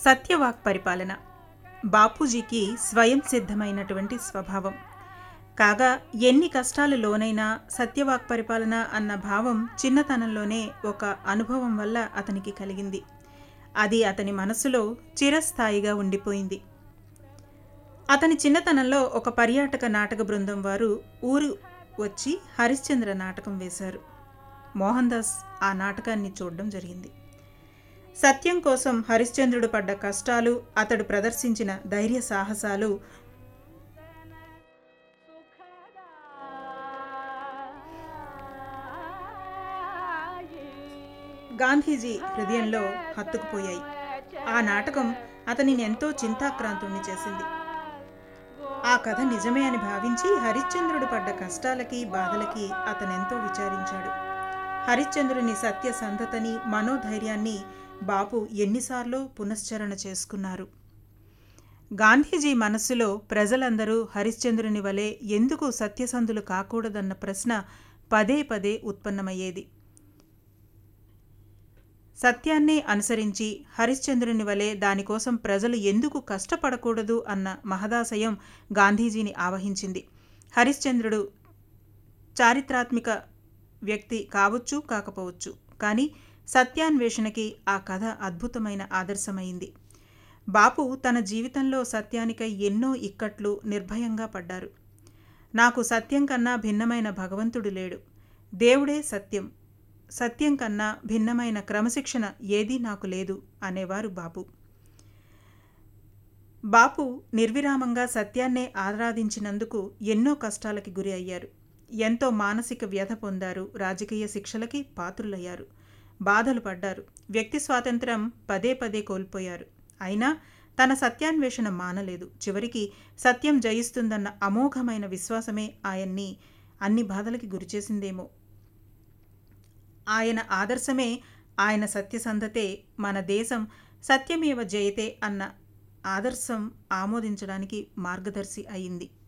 సత్యవాక్ పరిపాలన బాపూజీకి స్వయం సిద్ధమైనటువంటి స్వభావం కాగా ఎన్ని కష్టాలు లోనైనా సత్యవాక్ పరిపాలన అన్న భావం చిన్నతనంలోనే ఒక అనుభవం వల్ల అతనికి కలిగింది అది అతని మనసులో చిరస్థాయిగా ఉండిపోయింది అతని చిన్నతనంలో ఒక పర్యాటక నాటక బృందం వారు ఊరు వచ్చి హరిశ్చంద్ర నాటకం వేశారు మోహన్ దాస్ ఆ నాటకాన్ని చూడడం జరిగింది సత్యం కోసం హరిశ్చంద్రుడు పడ్డ కష్టాలు అతడు ప్రదర్శించిన ధైర్య సాహసాలు గాంధీజీ హృదయంలో హత్తుకుపోయాయి ఆ నాటకం అతనిని ఎంతో చింతాక్రాంతుణ్ణి చేసింది ఆ కథ నిజమే అని భావించి హరిశ్చంద్రుడు పడ్డ కష్టాలకి బాధలకి అతనెంతో విచారించాడు హరిశ్చంద్రుని సత్యసంధతని మనోధైర్యాన్ని బాపు ఎన్నిసార్లు పునశ్చరణ చేసుకున్నారు గాంధీజీ మనస్సులో ప్రజలందరూ హరిశ్చంద్రుని వలె ఎందుకు సత్యసంధులు కాకూడదన్న ప్రశ్న పదే పదే ఉత్పన్నమయ్యేది సత్యాన్ని అనుసరించి హరిశ్చంద్రుని వలె దానికోసం ప్రజలు ఎందుకు కష్టపడకూడదు అన్న మహదాశయం గాంధీజీని ఆవహించింది హరిశ్చంద్రుడు చారిత్రాత్మిక వ్యక్తి కావచ్చు కాకపోవచ్చు కానీ సత్యాన్వేషణకి ఆ కథ అద్భుతమైన ఆదర్శమైంది బాపు తన జీవితంలో సత్యానికై ఎన్నో ఇక్కట్లు నిర్భయంగా పడ్డారు నాకు సత్యం కన్నా భిన్నమైన భగవంతుడు లేడు దేవుడే సత్యం సత్యం కన్నా భిన్నమైన క్రమశిక్షణ ఏదీ నాకు లేదు అనేవారు బాపు బాపు నిర్విరామంగా సత్యాన్నే ఆరాధించినందుకు ఎన్నో కష్టాలకి గురి అయ్యారు ఎంతో మానసిక వ్యధ పొందారు రాజకీయ శిక్షలకి పాత్రులయ్యారు బాధలు పడ్డారు వ్యక్తి స్వాతంత్రం పదే పదే కోల్పోయారు అయినా తన సత్యాన్వేషణ మానలేదు చివరికి సత్యం జయిస్తుందన్న అమోఘమైన విశ్వాసమే ఆయన్ని అన్ని బాధలకి గురిచేసిందేమో ఆయన ఆదర్శమే ఆయన సత్యసంధతే మన దేశం సత్యమేవ జయతే అన్న ఆదర్శం ఆమోదించడానికి మార్గదర్శి అయింది